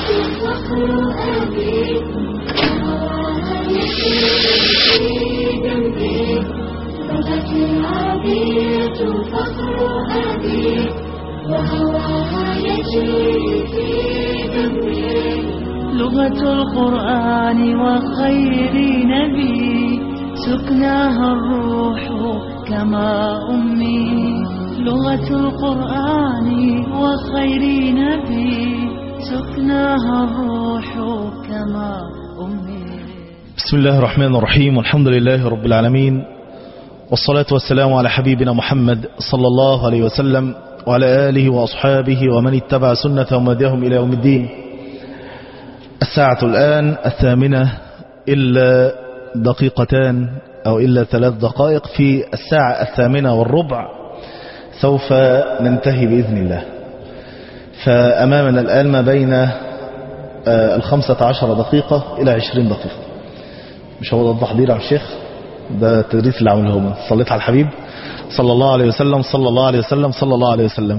فخر أبي وهواها يسير في دمي لغتي العربية فخر أبي وهواها يجري في دمي لغة القرآن وخير نبي سكناها الروح كما أمي لغة القرآن وخير نبي سكناها الروح كما أمي بسم الله الرحمن الرحيم والحمد لله رب العالمين والصلاة والسلام على حبيبنا محمد صلى الله عليه وسلم وعلى آله وأصحابه ومن اتبع سنة ومديهم إلى يوم الدين الساعة الآن الثامنة إلا دقيقتان أو إلا ثلاث دقائق في الساعة الثامنة والربع سوف ننتهي بإذن الله فأمامنا الآن ما بين آه، الخمسة عشر دقيقة إلى عشرين دقيقة مش هو ده التحضير على الشيخ ده التدريس اللي عمله هو صليت على الحبيب صلى الله عليه وسلم صلى الله عليه وسلم صلى الله عليه وسلم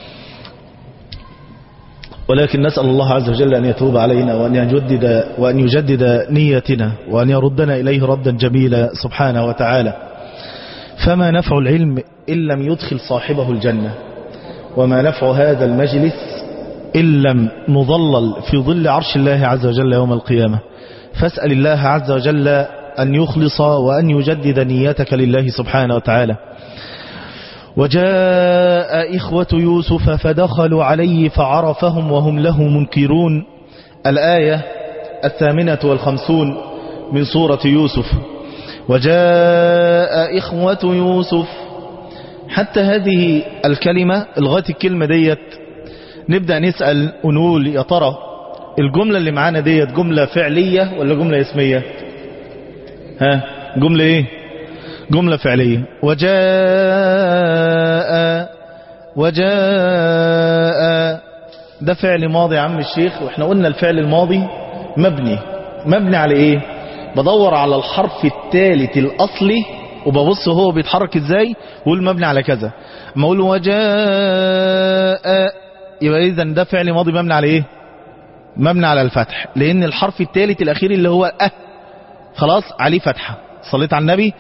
ولكن نسأل الله عز وجل أن يتوب علينا وأن يجدد, وأن يجدد نيتنا وأن يردنا إليه ردا جميلا سبحانه وتعالى فما نفع العلم إن لم يدخل صاحبه الجنة وما نفع هذا المجلس إن لم نظلل في ظل عرش الله عز وجل يوم القيامة فاسأل الله عز وجل أن يخلص وأن يجدد نيتك لله سبحانه وتعالى وجاء إخوة يوسف فدخلوا عليه فعرفهم وهم له منكرون الآية الثامنة والخمسون من سورة يوسف وجاء إخوة يوسف حتى هذه الكلمة لغاية الكلمة ديت نبدأ نسأل ونقول يا ترى الجملة اللي معانا ديت جملة فعلية ولا جملة اسمية ها جملة ايه جملة فعلية وجاء وجاء ده فعل ماضي يا عم الشيخ واحنا قلنا الفعل الماضي مبني مبني على ايه بدور على الحرف الثالث الاصلي وببص هو بيتحرك ازاي واقول مبني على كذا اما اقول وجاء يبقى اذا ده فعل ماضي مبني على ايه مبني على الفتح لان الحرف الثالث الاخير اللي هو اه خلاص عليه فتحة صليت على النبي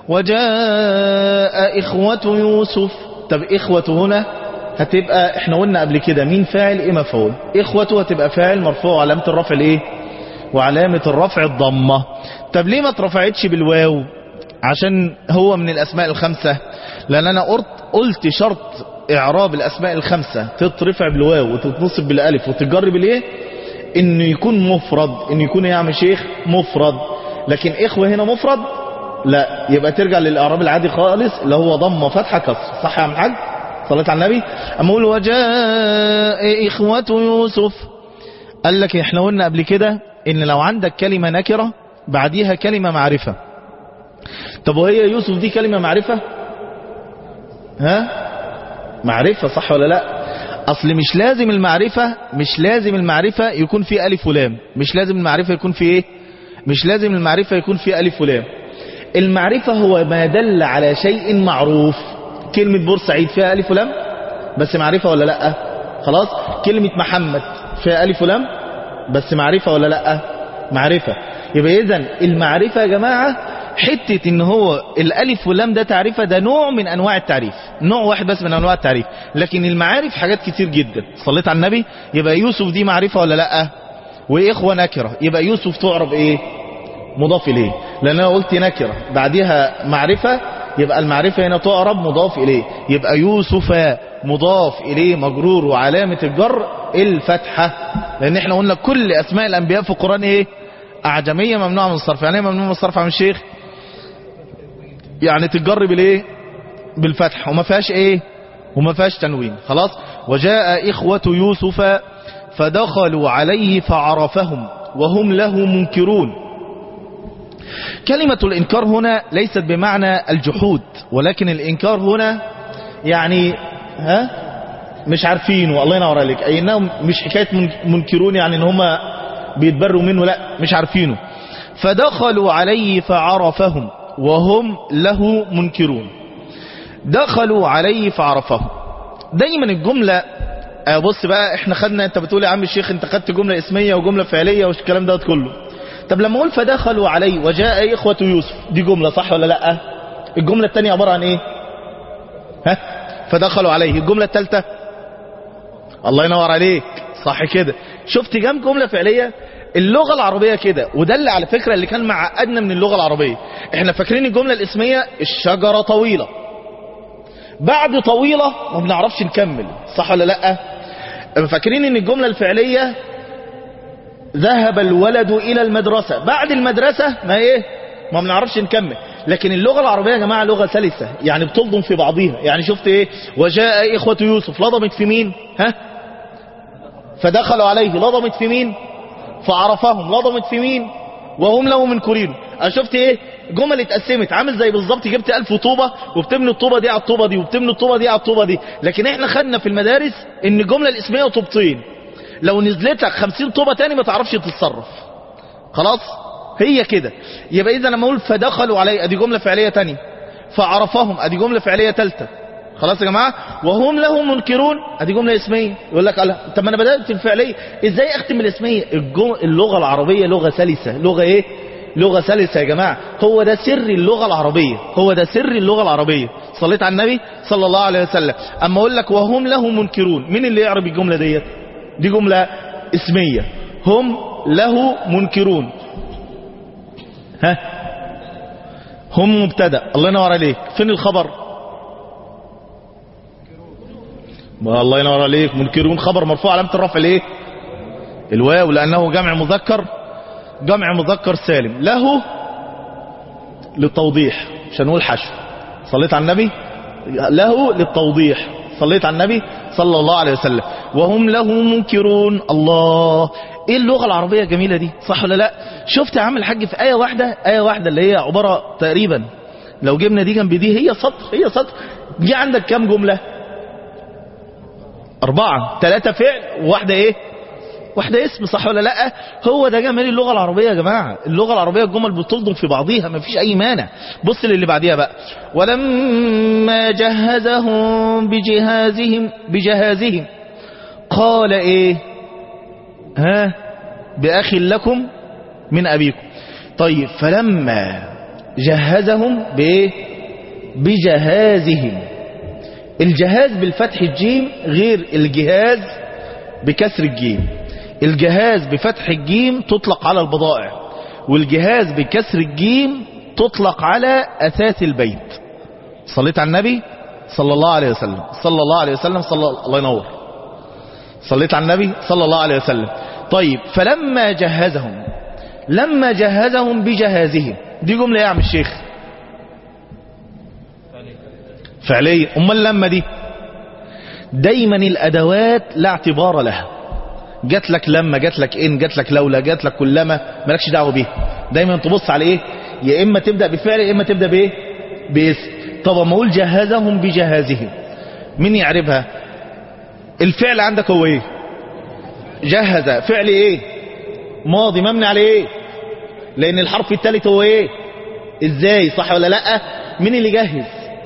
وجاء إخوة يوسف طب إخوة هنا هتبقى احنا قلنا قبل كده مين فاعل ايه مفعول إخوة هتبقى فاعل مرفوع علامة الرفع الايه وعلامة الرفع الضمة طب ليه ما اترفعتش بالواو عشان هو من الأسماء الخمسة لأن أنا قلت, قلت شرط إعراب الأسماء الخمسة تترفع بالواو وتتنصب بالألف وتتجر بالإيه إنه يكون مفرد إنه يكون يا عم شيخ مفرد لكن إخوة هنا مفرد لا يبقى ترجع للإعراب العادي خالص اللي هو ضم فتحة كسر صح يا عم حاج صليت على النبي أما أقول وجاء إخوة يوسف قال لك احنا قلنا قبل كده إن لو عندك كلمة نكرة بعديها كلمة معرفة طب وهي يوسف دي كلمة معرفة ها معرفة صح ولا لا اصل مش لازم المعرفة مش لازم المعرفة يكون في الف ولام مش لازم المعرفة يكون في ايه مش لازم المعرفة يكون في الف ولام المعرفة هو ما دل على شيء معروف كلمة بورسعيد فيها الف ولام بس معرفة ولا لا خلاص كلمة محمد فيها الف ولام بس معرفة ولا لا معرفة يبقى اذا المعرفة يا جماعة حتة ان هو الالف واللام ده تعريفة ده نوع من انواع التعريف نوع واحد بس من انواع التعريف لكن المعارف حاجات كتير جدا صليت على النبي يبقى يوسف دي معرفة ولا لا واخوة نكرة يبقى يوسف تعرف ايه مضاف اليه لان انا قلت نكرة بعدها معرفة يبقى المعرفة هنا تعرب مضاف اليه يبقى يوسف مضاف اليه مجرور وعلامة الجر الفتحة لان احنا قلنا كل اسماء الانبياء في القرآن ايه اعجمية ممنوعة من الصرف يعني ايه ممنوع من الصرف عم الشيخ يعني تتجر بالايه بالفتح وما فيهاش ايه وما فيهاش تنوين خلاص وجاء إخوة يوسف فدخلوا عليه فعرفهم وهم له منكرون كلمة الإنكار هنا ليست بمعنى الجحود ولكن الإنكار هنا يعني ها مش عارفين والله ينور عليك أي إنهم مش حكاية منكرون يعني إن هم بيتبروا منه لا مش عارفينه فدخلوا عليه فعرفهم وهم له منكرون دخلوا عليه فعرفهم دايما الجملة آه بص بقى احنا خدنا انت بتقول يا عم الشيخ انت خدت جملة اسمية وجملة فعلية والكلام ده كله طب لما اقول فدخلوا عليه وجاء اخوة يوسف دي جملة صح ولا لا الجملة التانية عبارة عن ايه ها فدخلوا عليه الجملة الثالثة الله ينور عليك صح كده شفت كام جملة فعلية اللغة العربية كده وده اللي على فكرة اللي كان معقدنا من اللغة العربية احنا فاكرين الجملة الاسمية الشجرة طويلة بعد طويلة ما بنعرفش نكمل صح ولا لا فاكرين ان الجملة الفعلية ذهب الولد الى المدرسة بعد المدرسة ما ايه ما بنعرفش نكمل لكن اللغة العربية يا جماعة لغة سلسة يعني بتلضم في بعضيها يعني شفت ايه وجاء اخوة يوسف لضمت في مين ها فدخلوا عليه لضمت في مين فعرفهم لضمت في مين وهم له منكرين انا شفت ايه جمل اتقسمت عامل زي بالظبط جبت ألف طوبة وبتبني الطوبة دي على الطوبة دي وبتبني الطوبة دي على الطوبة دي لكن احنا خدنا في المدارس ان الجملة الاسمية طوبتين لو نزلت لك 50 طوبة تاني ما تعرفش تتصرف خلاص هي كده يبقى اذا لما اقول فدخلوا علي ادي جملة فعلية تانية فعرفهم ادي جملة فعلية تالتة خلاص يا جماعة وهم له منكرون ادي جملة اسمية يقول لك الله طب ما انا بدأت في الفعلية ازاي اختم الاسمية الجم... اللغة العربية لغة سلسة لغة ايه لغة سلسة يا جماعة هو ده سر اللغة العربية هو ده سر اللغة العربية صليت على النبي صلى الله عليه وسلم اما اقول لك وهم له منكرون مين اللي يعرف الجملة ديت دي جملة اسمية هم له منكرون ها هم مبتدا الله ينور عليك فين الخبر ما الله ينور عليك منكرون خبر مرفوع علامه الرفع الايه الواو لانه جمع مذكر جمع مذكر سالم له للتوضيح مش هنقول حشو صليت على النبي له للتوضيح صليت على النبي صلى الله عليه وسلم وهم له منكرون الله ايه اللغة العربية الجميلة دي صح ولا لا شفت يا عم الحاج في آية واحدة آية واحدة اللي هي عبارة تقريبا لو جبنا دي جنب دي هي سطر هي سطر دي عندك كام جملة أربعة ثلاثة فعل وواحدة ايه واحدة اسم صح ولا لا هو ده جمال اللغة العربية يا جماعة اللغة العربية الجمل بتلضم في بعضيها ما فيش أي مانع بص للي بعديها بقى ولما جهزهم بجهازهم بجهازهم قال ايه ها بأخ لكم من أبيكم طيب فلما جهزهم بايه بجهازهم الجهاز بالفتح الجيم غير الجهاز بكسر الجيم الجهاز بفتح الجيم تطلق على البضائع والجهاز بكسر الجيم تطلق على أساس البيت صليت على النبي صلى الله عليه وسلم صلى الله عليه وسلم صلى الله ينور صليت على النبي صلى الله عليه وسلم طيب فلما جهزهم لما جهزهم بجهازهم دي جملة يا عم الشيخ فعليا امال لما دي دايما الادوات لا اعتبار لها جات لك لما جات لك ان جات لك لولا جات لك كلما مالكش دعوه بيها دايما تبص على ايه يا اما تبدا بفعل يا اما تبدا بايه باسم طب اما اقول جهزهم بجهازهم مين يعرفها الفعل عندك هو ايه جهز فعل ايه ماضي مبني على ايه لان الحرف الثالث هو ايه ازاي صح ولا لا مين اللي جهز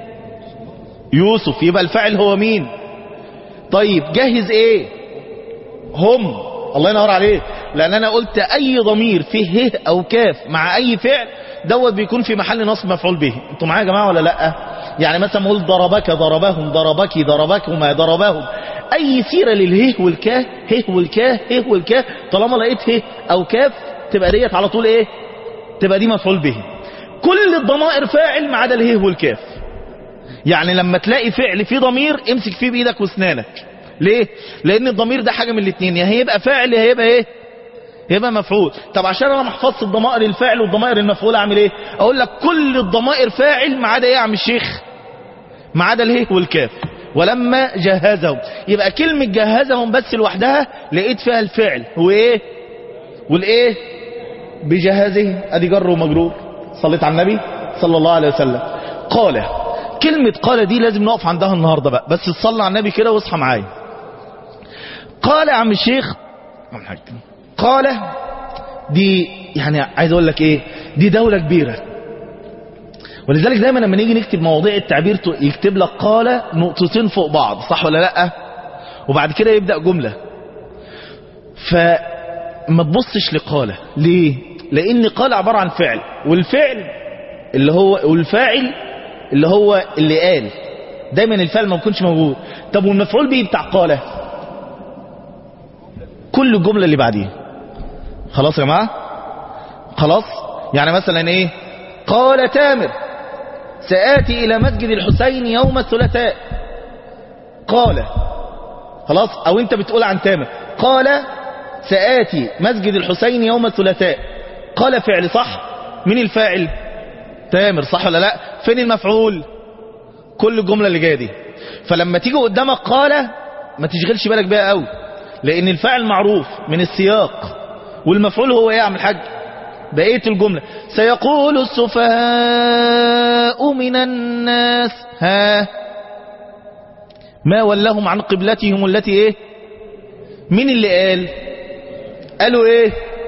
يوسف يبقى الفاعل هو مين طيب جهز ايه هم الله ينور عليك لان انا قلت اي ضمير فيه ه او كاف مع اي فعل دوت بيكون في محل نصب مفعول به انتوا معايا يا جماعه ولا لا يعني مثلا اقول ضربك ضربهم ضربك ضربكما ضربهم اي سيره للهه والكاه ه والكاه ه والكاه طالما لقيت ه او كاف تبقى ديت على طول ايه تبقى دي مفعول به كل الضمائر فاعل ما عدا الهه والكاف يعني لما تلاقي فعل فيه ضمير امسك فيه بايدك واسنانك ليه لان الضمير ده حاجه من الاثنين يا هيبقى فاعل يا هيبقى ايه يبقى مفعول طب عشان انا ما احفظش الضمائر الفاعل والضمائر المفعول اعمل ايه اقول لك كل الضمائر فاعل ما عدا ايه يا عم الشيخ ما عدا الهه والكاف ولما جهزهم يبقى كلمة جهزهم بس لوحدها لقيت فيها الفعل هو ايه والايه بجهازه ادي جر ومجرور صليت على النبي صلى الله عليه وسلم قال كلمة قال دي لازم نقف عندها النهاردة بقى بس تصلي على النبي كده واصحى معايا قال يا عم الشيخ قال دي يعني عايز اقول لك ايه دي دولة كبيرة ولذلك دايما لما نيجي نكتب مواضيع التعبير يكتب لك قال نقطتين فوق بعض صح ولا لا وبعد كده يبدأ جملة فما تبصش لقالة ليه لان قال عبارة عن فعل والفعل اللي هو والفاعل اللي هو اللي قال دايما الفعل ما بيكونش موجود طب والمفعول به بتاع قال كل الجملة اللي بعديها خلاص يا جماعة خلاص يعني مثلا ايه قال تامر سآتي إلى مسجد الحسين يوم الثلاثاء قال خلاص أو أنت بتقول عن تامر قال سآتي مسجد الحسين يوم الثلاثاء قال فعل صح مين الفاعل تامر صح ولا لا فين المفعول كل الجملة اللي جاية دي فلما تيجي قدامك قال ما تشغلش بالك بيها قوي لأن الفاعل معروف من السياق والمفعول هو ايه يا عم الحاج بقية الجملة سيقول السفهاء من الناس ها ما ولهم عن قبلتهم التي ايه مين اللي قال قالوا ايه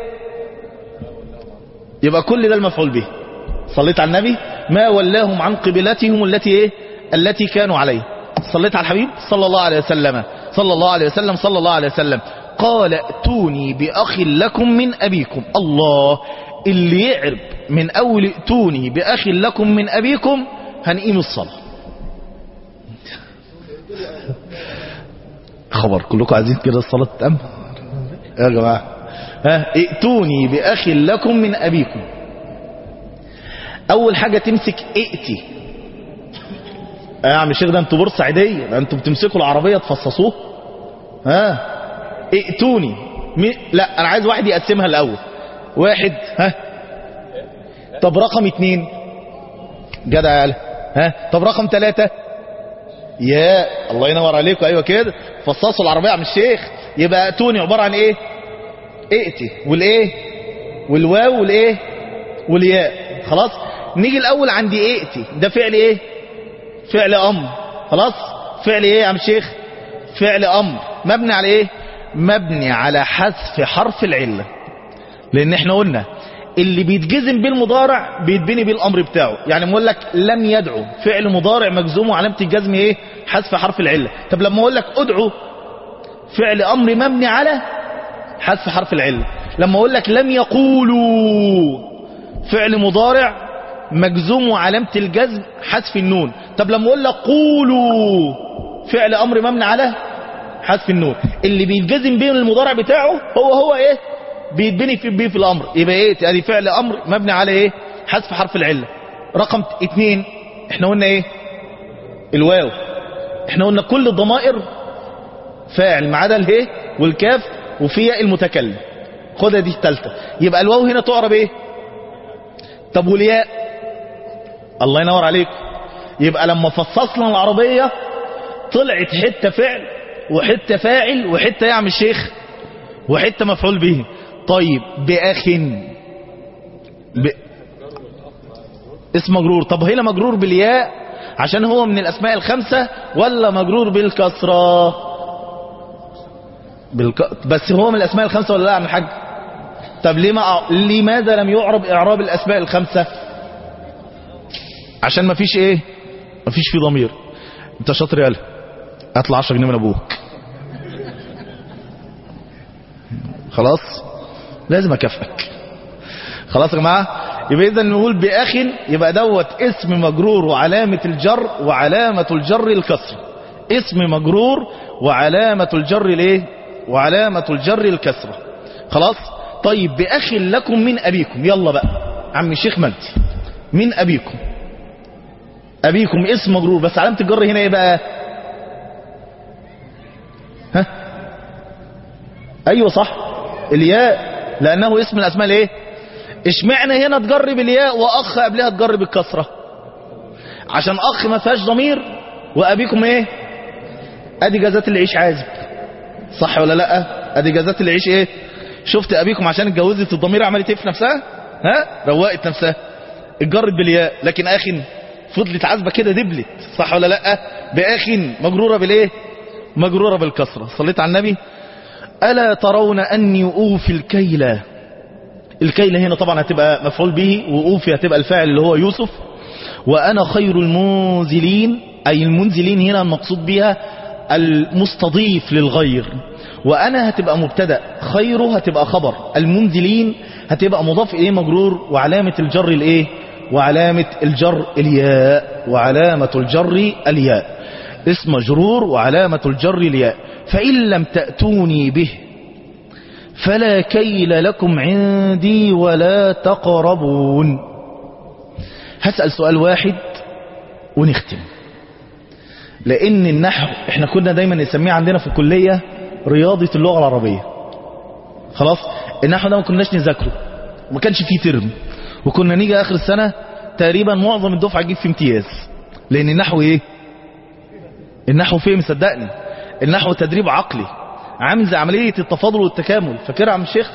يبقى كل ده المفعول به صليت على النبي ما ولاهم عن قبلتهم التي ايه التي كانوا عليه صليت على الحبيب صلى الله عليه وسلم صلى الله عليه وسلم صلى الله عليه وسلم قال ائتوني بأخ لكم من أبيكم الله اللي يعرب من أول ائتوني بأخ لكم من أبيكم هنقيم الصلاة خبر كلكم عايزين كده الصلاة تتأم يا جماعة ها ائتوني بأخ لكم من أبيكم أول حاجة تمسك ائتي يا عم الشيخ ده انتوا بورسعيدية ده انتوا بتمسكوا العربية تفصصوه ها ائتوني مي... لا انا عايز واحد يقسمها الاول واحد ها طب رقم اتنين جدع يا آله. ها طب رقم ثلاثة يا الله ينور عليكم ايوه كده فصصوا العربية يا عم الشيخ يبقى ائتوني عبارة عن ايه ائتي والايه والواو والايه والياء خلاص نيجي الاول عند ائتي ده فعل ايه فعل امر خلاص فعل ايه يا عم الشيخ فعل امر مبني على ايه مبني على حذف حرف العله لان احنا قلنا اللي بيتجزم بالمضارع بيتبني بالامر بتاعه يعني بقول لك لم يدعو فعل مضارع مجزوم وعلامه الجزم ايه حذف حرف العله طب لما اقول لك ادعو فعل امر مبني على حذف حرف العله لما اقول لك لم يقولوا فعل مضارع مجزوم وعلامه الجزم حذف النون طب لما اقول لك قولوا فعل امر مبني على حذف النون اللي بيتجزم بين المضارع بتاعه هو هو ايه بيتبني في بيه في الامر يبقى ايه ادي فعل امر مبني على ايه حذف حرف العله رقم اتنين احنا قلنا ايه الواو احنا قلنا كل الضمائر فاعل ما عدا اله والكاف وفيها المتكلم خدها دي الثالثه يبقى الواو هنا تعرب ايه طب والياء الله ينور عليكم يبقى لما فصصنا العربيه طلعت حته فعل وحته فاعل وحته يعمل الشيخ وحته مفعول به طيب بأخ ب... اسم مجرور طب هنا مجرور بالياء عشان هو من الأسماء الخمسة ولا مجرور بالكسرة بالك... بس هو من الأسماء الخمسة ولا لا يا عم الحاج طب ليه ما... لماذا لم يعرب إعراب الأسماء الخمسة عشان ما فيش ايه ما فيش في ضمير انت شاطر يالا اطلع 10 جنيه من ابوك خلاص لازم اكافئك خلاص يا جماعه يبقى اذا نقول باخ يبقى دوت اسم مجرور وعلامه الجر وعلامه الجر الكسر اسم مجرور وعلامه الجر الايه وعلامه الجر الكسره خلاص طيب باخ لكم من ابيكم يلا بقى عم الشيخ مجدي من ابيكم ابيكم اسم مجرور بس علامه الجر هنا ايه بقى ها ايوه صح الياء لانه اسم الاسماء الايه اشمعنى هنا تجرب الياء واخ قبلها تجرب الكسره عشان اخ ما فيهاش ضمير وابيكم ايه ادي جزات العيش عازب صح ولا لا ادي جزات العيش ايه شفت ابيكم عشان اتجوزت الضمير عملت ايه في نفسها ها روقت نفسها اتجرت بالياء لكن اخ فضلت عازبه كده دبلت صح ولا لا باخ مجروره بالايه مجروره بالكسره صليت على النبي ألا ترون أني أوفي الكيلة الكيلة هنا طبعا هتبقى مفعول به وأوفي هتبقى الفاعل اللي هو يوسف وأنا خير المنزلين أي المنزلين هنا المقصود بها المستضيف للغير وأنا هتبقى مبتدأ خيره هتبقى خبر المنزلين هتبقى مضاف إليه مجرور وعلامة الجر الإيه وعلامة الجر الياء وعلامة الجر الياء اسم مجرور وعلامة الجر الياء فإن لم تأتوني به فلا كيل لكم عندي ولا تقربون هسأل سؤال واحد ونختم لأن النحو احنا كنا دايما نسميه عندنا في الكلية رياضة اللغة العربية خلاص النحو ده ما كناش نذاكره وما كانش فيه ترم وكنا نيجي آخر السنة تقريبا معظم الدفعة تجيب في امتياز لأن النحو ايه النحو فهم صدقني النحو تدريب عقلي عامل زي عملية التفاضل والتكامل فاكرها عم الشيخ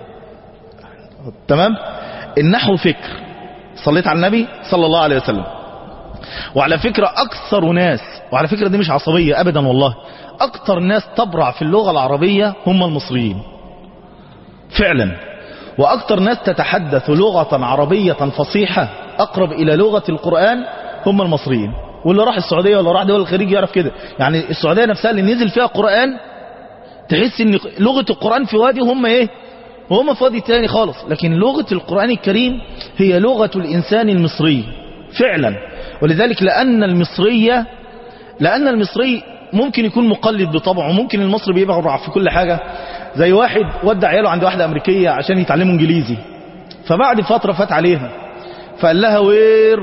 تمام النحو فكر صليت على النبي صلى الله عليه وسلم وعلى فكرة أكثر ناس وعلى فكرة دي مش عصبية أبدا والله أكثر ناس تبرع في اللغة العربية هم المصريين فعلا وأكثر ناس تتحدث لغة عربية فصيحة أقرب إلى لغة القرآن هم المصريين واللي راح السعودية ولا راح دول الخليج يعرف كده يعني السعودية نفسها اللي نزل فيها قرآن تحس ان لغة القرآن في وادي هم ايه وهم في وادي تاني خالص لكن لغة القرآن الكريم هي لغة الإنسان المصري فعلا ولذلك لأن المصرية لأن المصري ممكن يكون مقلد بطبعه وممكن المصري بيبقى في كل حاجة زي واحد ودع عياله عند واحدة أمريكية عشان يتعلموا إنجليزي فبعد فترة فات عليها فقال لها وير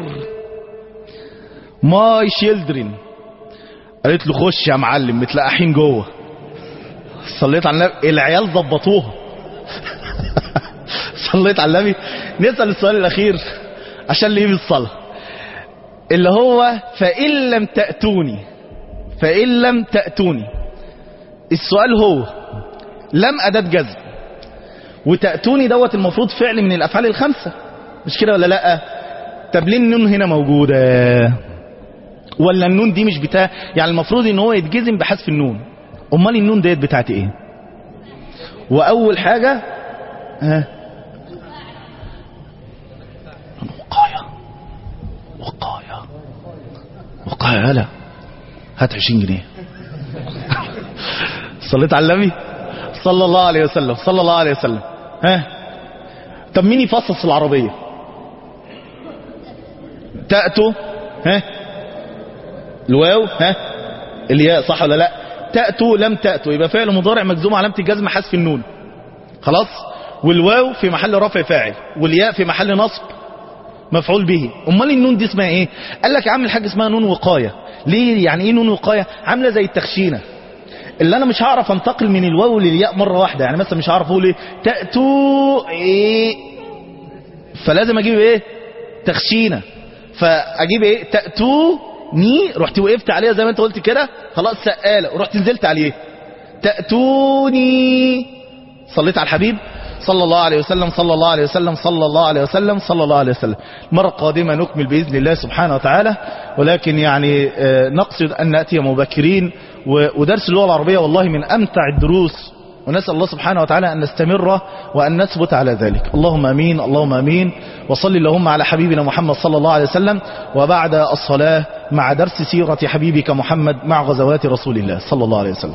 ماي شيلدرين قالت له خش يا معلم متلقحين جوه صليت على النبي العيال ضبطوها صليت على النبي نسأل السؤال الأخير عشان اللي يجي الصلاة اللي هو فإن لم تأتوني فإن لم تأتوني السؤال هو لم أداة جزم وتأتوني دوت المفروض فعل من الأفعال الخمسة مش كده ولا لأ طب ليه النون هنا موجودة ولا النون دي مش بتاع يعني المفروض ان هو يتجزم بحذف النون امال النون ديت بتاعت ايه واول حاجة ها وقاية وقاية وقاية هلا هات 20 جنيه صليت على النبي صلى الله عليه وسلم صلى الله عليه وسلم ها طب مين يفصص العربية تأتوا ها الواو ها الياء صح ولا لا تأتوا لم تأتوا يبقى فعل مضارع مجزوم علامة الجزم حذف النون خلاص والواو في محل رفع فاعل والياء في محل نصب مفعول به امال النون دي اسمها ايه قال لك عامل حاجه اسمها نون وقايه ليه يعني ايه نون وقايه عامله زي التخشينه اللي انا مش هعرف انتقل من الواو للياء مره واحده يعني مثلا مش هعرف اقول ايه تاتوا ايه فلازم اجيب ايه تخشينه فاجيب ايه تاتوا ني رحت وقفت عليها زي ما انت قلت كده خلاص سقاله ورحت نزلت عليه تاتوني صليت على الحبيب صلى الله عليه وسلم صلى الله عليه وسلم صلى الله عليه وسلم صلى الله عليه وسلم المرة القادمة نكمل بإذن الله سبحانه وتعالى ولكن يعني نقصد أن نأتي مبكرين ودرس اللغة العربية والله من أمتع الدروس ونسأل الله سبحانه وتعالى أن نستمر وأن نثبت على ذلك اللهم أمين اللهم أمين وصل اللهم على حبيبنا محمد صلى الله عليه وسلم وبعد الصلاة مع درس سيرة حبيبك محمد مع غزوات رسول الله صلى الله عليه وسلم